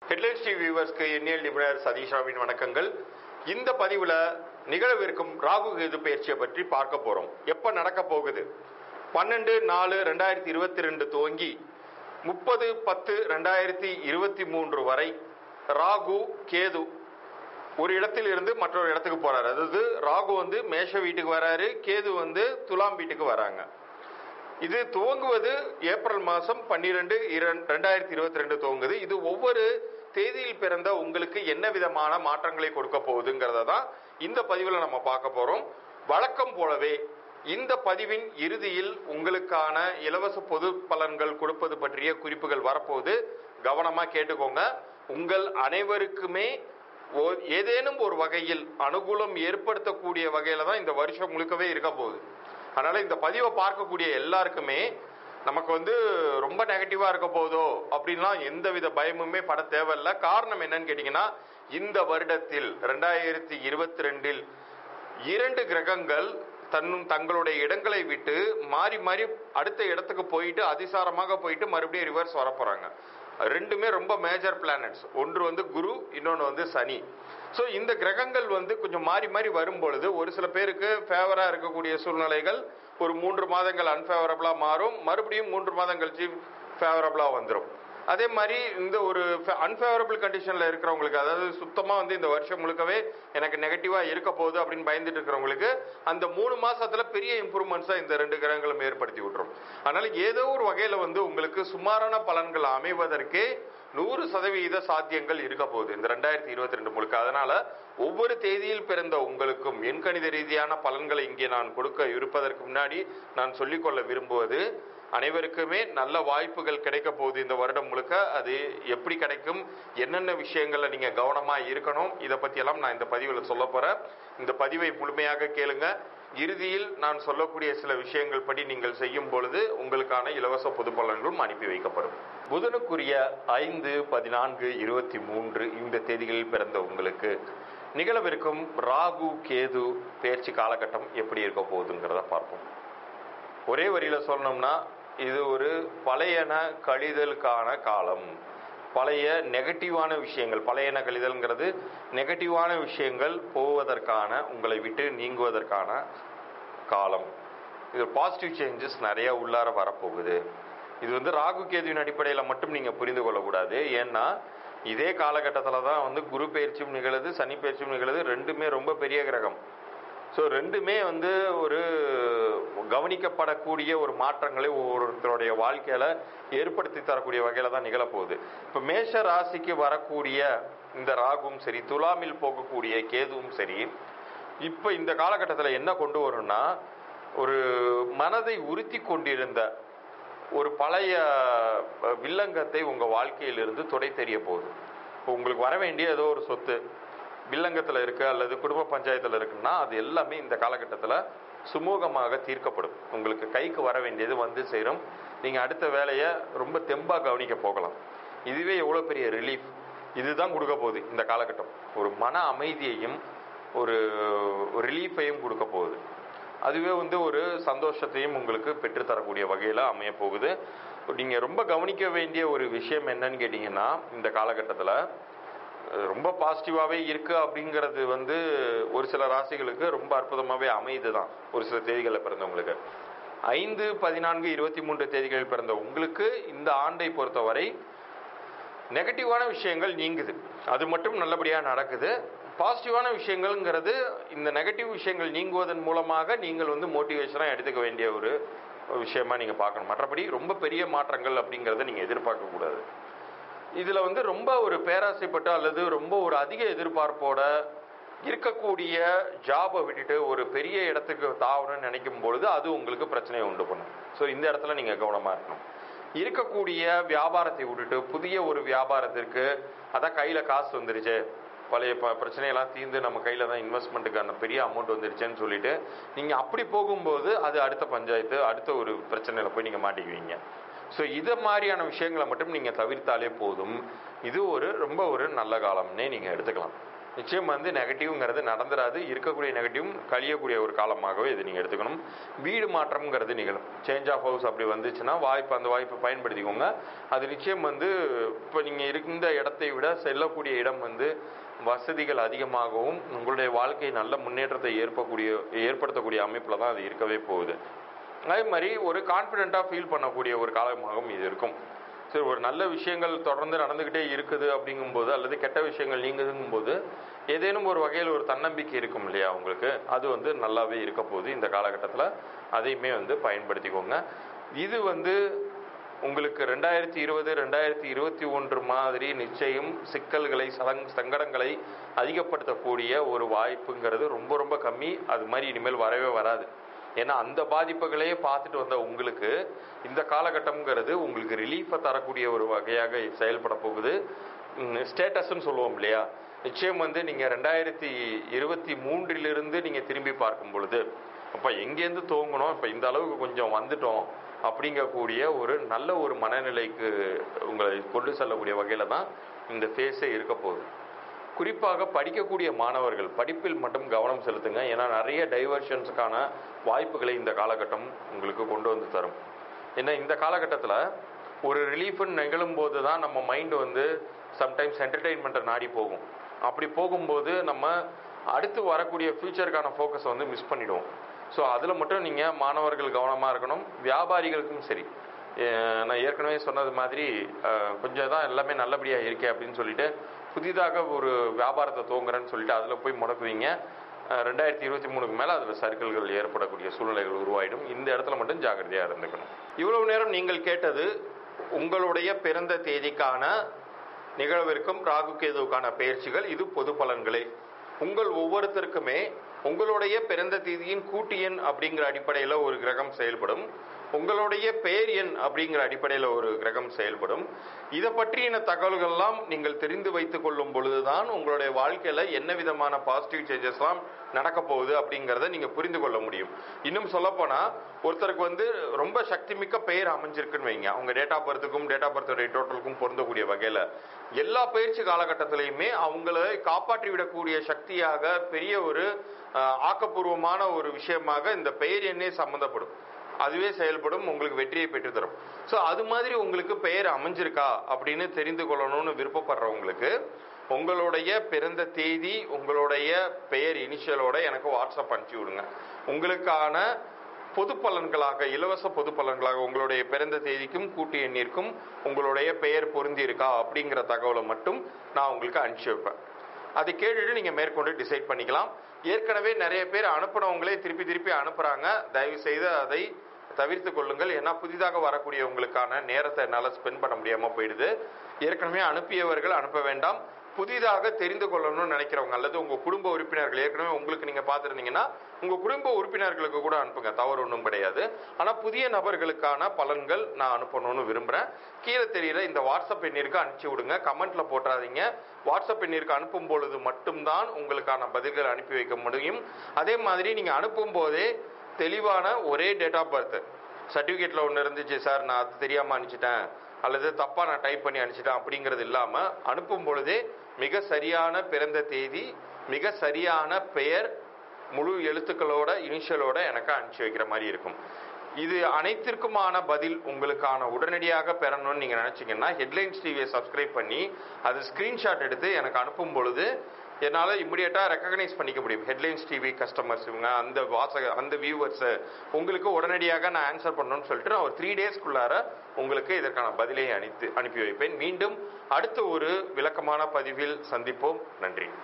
headlines TV வியூவர்ஸ்க்கு எண்ணியல் நிபுணர் சதீஷாவின் வணக்கங்கள் இந்த பதிவுல நிகழவிருக்கும் ராகு கேது பயிற்சியை பற்றி பார்க்க போறோம் எப்ப நடக்க போகுது பன்னெண்டு நாலு ரெண்டாயிரத்தி இருபத்தி ரெண்டு துவங்கி முப்பது பத்து ரெண்டாயிரத்தி இருபத்தி மூன்று வரை ராகு கேது ஒரு இடத்தில் இருந்து மற்றொரு இடத்துக்கு போறாரு அதாவது ராகு வந்து மேஷ வீட்டுக்கு வராரு கேது வந்து துலாம் வீட்டுக்கு வராங்க இது துவங்குவது ஏப்ரல் மாதம் பன்னிரெண்டு ரெண்டாயிரத்தி இருபத்தி ரெண்டு துவங்குது இது ஒவ்வொரு தேதியில் பிறந்த உங்களுக்கு என்ன விதமான மாற்றங்களை கொடுக்க போகுதுங்கிறத தான் இந்த பதிவில் நம்ம பார்க்க போறோம் வழக்கம் போலவே இந்த பதிவின் இறுதியில் உங்களுக்கான இலவச பொது பலன்கள் கொடுப்பது பற்றிய குறிப்புகள் வரப்போகுது கவனமா கேட்டுக்கோங்க உங்கள் அனைவருக்குமே ஓ- ஏதேனும் ஒரு வகையில் அனுகூலம் ஏற்படுத்தக்கூடிய வகையில தான் இந்த வருஷம் முழுக்கவே இருக்க போகுது அதனால இந்த பதிவை பார்க்கக்கூடிய எல்லாருக்குமே நமக்கு வந்து ரொம்ப நெகட்டிவா இருக்க போதோ அப்படின்லாம் எந்தவித பயமுமே பட தேவையில்ல காரணம் என்னன்னு கேட்டீங்கன்னா இந்த வருடத்தில் ரெண்டாயிரத்தி இருபத்தி ரெண்டில் இரண்டு கிரகங்கள் தன்னும் தங்களுடைய இடங்களை விட்டு மாறி மாறி அடுத்த இடத்துக்கு போயிட்டு அதிசாரமாக போயிட்டு மறுபடியும் ரிவர்ஸ் வர போறாங்க ரெண்டுமே ரொம்ப மேஜர் பிளானட்ஸ் ஒன்று வந்து குரு இன்னொன்று வந்து சனி ஸோ இந்த கிரகங்கள் வந்து கொஞ்சம் மாறி மாறி வரும் பொழுது ஒரு சில பேருக்கு ஃபேவராக இருக்கக்கூடிய சூழ்நிலைகள் ஒரு மூன்று மாதங்கள் அன்ஃபேவரபிளாக மாறும் மறுபடியும் மூன்று மாதம் கழிச்சு ஃபேவரபிளாக வந்துடும் அதே மாதிரி இந்த ஒரு அன்ஃபேவரபிள் கண்டிஷனில் இருக்கிறவங்களுக்கு அதாவது சுத்தமாக வந்து இந்த வருஷம் முழுக்கவே எனக்கு நெகட்டிவாக இருக்க போகுது அப்படின்னு பயந்துட்டு இருக்கிறவங்களுக்கு அந்த மூணு மாசத்துல பெரிய இம்ப்ரூவ்மெண்ட்ஸாக இந்த ரெண்டு கிரகங்களும் ஏற்படுத்தி விட்டுரும் அதனால ஏதோ ஒரு வகையில் வந்து உங்களுக்கு சுமாரான பலன்கள் அமைவதற்கே நூறு சதவீத சாத்தியங்கள் இருக்க போகுது இந்த ரெண்டாயிரத்தி இருபத்தி ரெண்டு முழுக்க அதனால ஒவ்வொரு தேதியில் பிறந்த உங்களுக்கும் எண்கணித ரீதியான பலன்களை இங்கே நான் கொடுக்க இருப்பதற்கு முன்னாடி நான் சொல்லிக்கொள்ள விரும்புவது அனைவருக்குமே நல்ல வாய்ப்புகள் கிடைக்க போகுது இந்த வருடம் முழுக்க அது எப்படி கிடைக்கும் என்னென்ன விஷயங்கள்ல நீங்க கவனமா இருக்கணும் இதை பத்தி எல்லாம் நான் இந்த பதிவில் சொல்ல போறேன் இந்த பதிவை முழுமையாக கேளுங்க இறுதியில் நான் சொல்லக்கூடிய சில விஷயங்கள் படி நீங்கள் செய்யும் பொழுது உங்களுக்கான இலவச பொது பலன்களும் அனுப்பி வைக்கப்படும் புதனுக்குரிய ஐந்து பதினான்கு இருபத்தி மூன்று இந்த தேதிகளில் பிறந்த உங்களுக்கு நிகழவிருக்கும் ராகு கேது பயிற்சி காலகட்டம் எப்படி இருக்க போகுதுங்கிறத பார்ப்போம் ஒரே வரியில சொல்லணும்னா இது ஒரு பழையன கழிதலுக்கான காலம் பழைய நெகட்டிவான விஷயங்கள் பழையன கழிதல்ங்கிறது நெகட்டிவான விஷயங்கள் போவதற்கான உங்களை விட்டு நீங்குவதற்கான காலம் இது பாசிட்டிவ் சேஞ்சஸ் நிறைய உள்ளார வரப்போகுது இது வந்து ராகு கேதுவின் அடிப்படையில் மட்டும் நீங்க புரிந்து கொள்ளக்கூடாது ஏன்னா இதே காலகட்டத்தில் தான் வந்து குரு பயிற்சியும் நிகழுது சனி பயிற்சியும் நிகழுது ரெண்டுமே ரொம்ப பெரிய கிரகம் ஸோ ரெண்டுமே வந்து ஒரு கவனிக்கப்படக்கூடிய ஒரு மாற்றங்களை ஒவ்வொருத்தருடைய வாழ்க்கையில ஏற்படுத்தி தரக்கூடிய வகையில தான் நிகழப்போகுது இப்போ மேஷ ராசிக்கு வரக்கூடிய இந்த ராகும் சரி துலாமில் போகக்கூடிய கேதுவும் சரி இப்போ இந்த காலகட்டத்தில் என்ன கொண்டு வரும்னா ஒரு மனதை உறுத்தி கொண்டிருந்த ஒரு பழைய அஹ், வில்லங்கத்தை உங்க வாழ்க்கையிலிருந்து துடை தெரிய போகுது இப்போ உங்களுக்கு வர வேண்டிய ஏதோ ஒரு சொத்து வில்லங்கத்தில் இருக்கு அல்லது குடும்ப பஞ்சாயத்தில் இருக்குன்னா அது எல்லாமே இந்த காலகட்டத்தில் சுமூகமாக தீர்க்கப்படும் உங்களுக்கு கைக்கு வர வேண்டியது வந்து சேரும் நீங்கள் அடுத்த வேலையை ரொம்ப தெம்பாக கவனிக்க போகலாம் இதுவே எவ்வளோ பெரிய ரிலீஃப் இதுதான் கொடுக்க போகுது இந்த காலகட்டம் ஒரு மன அமைதியையும் ஒரு ரிலீஃபையும் கொடுக்க போகுது அதுவே வந்து ஒரு சந்தோஷத்தையும் உங்களுக்கு பெற்றுத்தரக்கூடிய வகையில் அமைய போகுது நீங்கள் ரொம்ப கவனிக்க வேண்டிய ஒரு விஷயம் என்னன்னு கேட்டிங்கன்னா இந்த காலகட்டத்தில் அஹ் ரொம்ப பாசிட்டிவாகவே இருக்கு அப்படிங்கிறது வந்து ஒரு சில ராசிகளுக்கு ரொம்ப அற்புதமாகவே அமையுது தான் ஒரு சில தேதிகளில் பிறந்தவங்களுக்கு ஐந்து பதினான்கு இருபத்தி மூன்று தேதிகளில் பிறந்த உங்களுக்கு இந்த ஆண்டை பொறுத்தவரை நெகட்டிவான விஷயங்கள் நீங்குது அது மட்டும் நல்லபடியாக நடக்குது பாசிட்டிவான விஷயங்கள்ங்கிறது இந்த நெகட்டிவ் விஷயங்கள் நீங்குவதன் மூலமாக நீங்கள் வந்து மோட்டிவேஷனாக எடுத்துக்க வேண்டிய ஒரு விஷயமா நீங்கள் பார்க்கணும் மற்றபடி ரொம்ப பெரிய மாற்றங்கள் அப்படிங்கிறத நீங்கள் எதிர்பார்க்கக்கூடாது இதுல வந்து ரொம்ப ஒரு பேராசைப்பட்டு அல்லது ரொம்ப ஒரு அதிக எதிர்பார்ப்போட இருக்கக்கூடிய ஜாபை விட்டுட்டு ஒரு பெரிய இடத்துக்கு தாவணும்னு நினைக்கும் பொழுது அது உங்களுக்கு பிரச்சனையை உண்டு பண்ணும் ஸோ இந்த இடத்துல நீங்க கவனமா இருக்கணும் இருக்கக்கூடிய வியாபாரத்தை விட்டுட்டு புதிய ஒரு வியாபாரத்திற்கு அதான் கையில காசு வந்துருச்சு பழைய ப பிரச்சனையெல்லாம் தீர்ந்து நம்ம கையில தான் இன்வெஸ்ட்மெண்ட்டுக்கான பெரிய அமௌண்ட் வந்துருச்சுன்னு சொல்லிட்டு நீங்க அப்படி போகும்போது அது அடுத்த பஞ்சாயத்து அடுத்த ஒரு பிரச்சனையில போய் நீங்க மாட்டிக்குவீங்க ஸோ இதை மாதிரியான விஷயங்களை மட்டும் நீங்கள் தவிர்த்தாலே போதும் இது ஒரு ரொம்ப ஒரு நல்ல காலம்னே நீங்கள் எடுத்துக்கலாம் நிச்சயம் வந்து நெகட்டிவ்ங்கிறது நடந்துராது இருக்கக்கூடிய நெகட்டிவ் கழியக்கூடிய ஒரு காலமாகவே இது நீங்கள் எடுத்துக்கணும் வீடு மாற்றம்ங்கிறது நிகழும் சேஞ்ச் ஆஃப் ஹவுஸ் அப்படி வந்துச்சுன்னா வாய்ப்பு அந்த வாய்ப்பை பயன்படுத்திக்கோங்க அது நிச்சயம் வந்து இப்போ நீங்கள் இருந்த இடத்தை விட செல்லக்கூடிய இடம் வந்து வசதிகள் அதிகமாகவும் உங்களுடைய வாழ்க்கை நல்ல முன்னேற்றத்தை ஏற்பக்கூடிய ஏற்படுத்தக்கூடிய அமைப்பில் தான் அது இருக்கவே போகுது அதே மாதிரி ஒரு கான்ஃபிடென்ட்டாக ஃபீல் பண்ணக்கூடிய ஒரு காலமாகவும் இது இருக்கும் சரி ஒரு நல்ல விஷயங்கள் தொடர்ந்து நடந்துக்கிட்டே இருக்குது அப்படிங்கும்போது அல்லது கெட்ட விஷயங்கள் நீங்குதுங்கும்போது ஏதேனும் ஒரு வகையில் ஒரு தன்னம்பிக்கை இருக்கும் இல்லையா உங்களுக்கு அது வந்து நல்லாவே இருக்க போகுது இந்த காலகட்டத்தில் அதையுமே வந்து பயன்படுத்திக்கோங்க இது வந்து உங்களுக்கு ரெண்டாயிரத்தி இருபது ரெண்டாயிரத்தி இருபத்தி ஒன்று மாதிரி நிச்சயம் சிக்கல்களை சதங் சங்கடங்களை அதிகப்படுத்தக்கூடிய ஒரு வாய்ப்புங்கிறது ரொம்ப ரொம்ப கம்மி அது மாதிரி இனிமேல் வரவே வராது ஏன்னா அந்த பாதிப்புகளையே பார்த்துட்டு வந்த உங்களுக்கு இந்த காலகட்டம்ங்கிறது உங்களுக்கு ரிலீஃபை தரக்கூடிய ஒரு வகையாக செயல்பட போகுது ஸ்டேட்டஸ்ன்னு சொல்லுவோம் இல்லையா நிச்சயம் வந்து நீங்கள் ரெண்டாயிரத்தி இருபத்தி மூன்றிலிருந்து நீங்கள் திரும்பி பார்க்கும் பொழுது அப்போ எங்கேருந்து துவங்கணும் இப்போ இந்த அளவுக்கு கொஞ்சம் வந்துட்டோம் அப்படிங்கக்கூடிய ஒரு நல்ல ஒரு மனநிலைக்கு உங்களை கொண்டு செல்லக்கூடிய வகையில் தான் இந்த ஃபேஸே இருக்க போகுது குறிப்பாக படிக்கக்கூடிய மாணவர்கள் படிப்பில் மட்டும் கவனம் செலுத்துங்க ஏன்னா நிறைய டைவர்ஷன்ஸுக்கான வாய்ப்புகளை இந்த காலகட்டம் உங்களுக்கு கொண்டு வந்து தரும் ஏன்னா இந்த காலகட்டத்தில் ஒரு ரிலீஃப்னு நிகழும் போது தான் நம்ம மைண்டு வந்து சம்டைம்ஸ் என்டர்டெயின்மெண்ட்டை நாடி போகும் அப்படி போகும்போது நம்ம அடுத்து வரக்கூடிய ஃப்யூச்சருக்கான ஃபோக்கஸை வந்து மிஸ் பண்ணிடுவோம் ஸோ அதில் மட்டும் நீங்கள் மாணவர்கள் கவனமாக இருக்கணும் வியாபாரிகளுக்கும் சரி அஹ் நான் ஏற்கனவே சொன்னது மாதிரி அஹ் கொஞ்சம் தான் எல்லாமே நல்லபடியாக இருக்கே அப்படின்னு சொல்லிட்டு புதிதாக ஒரு வியாபாரத்தை துவங்குறேன்னு சொல்லிட்டு அதில் போய் முடக்குவீங்க அஹ் ரெண்டாயிரத்தி இருபத்தி மூணுக்கு மேலே அதில் சர்க்கிள்கள் ஏற்படக்கூடிய சூழ்நிலைகள் உருவாயிடும் இந்த இடத்துல மட்டும் ஜாக்கிரதையாக இருந்துக்கணும் இவ்வளவு நேரம் நீங்கள் கேட்டது உங்களுடைய பிறந்த தேதிக்கான நிகழவிருக்கும் ராகு கேதுவுக்கான பயிற்சிகள் இது பொது பலன்களே உங்கள் ஒவ்வொருத்தருக்குமே உங்களுடைய பிறந்த தேதியின் கூட்டு எண் அப்படிங்கிற அடிப்படையில் ஒரு கிரகம் செயல்படும் உங்களுடைய பெயர் எண் அப்படிங்கிற அடிப்படையில் ஒரு கிரகம் செயல்படும் இதை பற்றின தகவல்கள்லாம் நீங்கள் தெரிந்து வைத்துக் கொள்ளும் பொழுதுதான் உங்களுடைய வாழ்க்கையில என்ன விதமான பாசிட்டிவ் சேஞ்சஸ்லாம் நடக்க போகுது அப்படிங்கிறத நீங்க புரிந்து கொள்ள முடியும் இன்னும் சொல்லப்போனா ஒருத்தருக்கு வந்து ரொம்ப சக்தி மிக்க பெயர் அமைஞ்சிருக்குன்னு வைங்க அவங்க டேட் ஆஃப் பர்த்துக்கும் டேட் ஆஃப் பர்த்துடைய டோட்டலுக்கும் பொருந்தக்கூடிய வகையில எல்லா பயிற்சி காலகட்டத்திலையுமே அவங்களை காப்பாற்றி விடக்கூடிய சக்தியாக பெரிய ஒரு அஹ், ஆக்கப்பூர்வமான ஒரு விஷயமாக இந்த பெயர் எண்ணே சம்மந்தப்படும் அதுவே செயல்படும் உங்களுக்கு வெற்றியை பெற்று தரும் ஸோ அது மாதிரி உங்களுக்கு பெயர் அமைஞ்சிருக்கா அப்படின்னு தெரிந்து கொள்ளணும்னு விருப்பப்படுறவங்களுக்கு உங்களுடைய பிறந்த தேதி உங்களுடைய பெயர் இனிஷியலோட எனக்கு வாட்ஸ்அப் அனுப்பிச்சி விடுங்க உங்களுக்கான பொது பலன்களாக இலவச பொது பலன்களாக உங்களுடைய பிறந்த தேதிக்கும் கூட்டு எண்ணிற்கும் உங்களுடைய பெயர் பொருந்தி இருக்கா அப்படிங்கிற தகவலை மட்டும் நான் உங்களுக்கு அனுப்பிச்சி வைப்பேன் அதை கேட்டுட்டு நீங்க மேற்கொண்டு டிசைட் பண்ணிக்கலாம் ஏற்கனவே நிறைய பேர் அனுப்புனவங்களே திருப்பி திருப்பி அனுப்புறாங்க தயவு செய்து அதை தவிர்த்து கொள்ளுங்கள் ஏன்னா புதிதாக வரக்கூடியவங்களுக்கான நேரத்தை என்னால் ஸ்பெண்ட் பண்ண முடியாம போயிடுது ஏற்கனவே அனுப்பியவர்கள் அனுப்ப வேண்டாம் புதிதாக தெரிந்து கொள்ளணும்னு நினைக்கிறவங்க அல்லது உங்க குடும்ப உறுப்பினர்கள் ஏற்கனவே உங்களுக்கு நீங்க பார்த்துருந்தீங்கன்னா உங்க குடும்ப உறுப்பினர்களுக்கு கூட அனுப்புங்க தவறு ஒன்றும் கிடையாது ஆனா புதிய நபர்களுக்கான பலன்கள் நான் அனுப்பணும்னு விரும்புறேன் கீழே தெரியுற இந்த வாட்ஸ்அப் எண்ணிற்கு அனுப்பிச்சு விடுங்க கமெண்ட்ல போட்டுறாதீங்க வாட்ஸ்அப் எண்ணிற்கு அனுப்பும் பொழுது மட்டும்தான் உங்களுக்கான பதில்கள் அனுப்பி வைக்க முடியும் அதே மாதிரி நீங்க அனுப்பும் போதே தெளிவான ஒரே டேட் ஆஃப் பர்த் சர்டிஃபிகேட்ல ஒன்று இருந்துச்சு சார் நான் அது தெரியாம அனுப்பிச்சிட்டேன் அல்லது தப்பா நான் டைப் பண்ணி அனுப்பிச்சிட்டேன் அப்படிங்கிறது இல்லாம அனுப்பும் பொழுதே மிக சரியான பிறந்த தேதி மிக சரியான பெயர் முழு எழுத்துக்களோட இனிஷியலோட எனக்கு அனுப்பிச்சு வைக்கிற மாதிரி இருக்கும் இது அனைத்திற்குமான பதில் உங்களுக்கான உடனடியாக பெறணும்னு நீங்க நினைச்சீங்கன்னா ஹெட்லைன்ஸ் டிவியை சப்ஸ்கிரைப் பண்ணி அது ஸ்கிரீன்ஷாட் எடுத்து எனக்கு அனுப்பும் பொழுது என்னால் இமிடியேட்டாக ரெக்கக்னைஸ் பண்ணிக்க முடியும் ஹெட்லைன்ஸ் டிவி கஸ்டமர்ஸ் இவங்க அந்த வாசக அந்த வியூவர்ஸை உங்களுக்கு உடனடியாக நான் ஆன்சர் பண்ணணும்னு சொல்லிட்டு நான் ஒரு த்ரீ டேஸ்க்குள்ளார உங்களுக்கு இதற்கான பதிலை அனுப்பி அனுப்பி வைப்பேன் மீண்டும் அடுத்த ஒரு விளக்கமான பதிவில் சந்திப்போம் நன்றி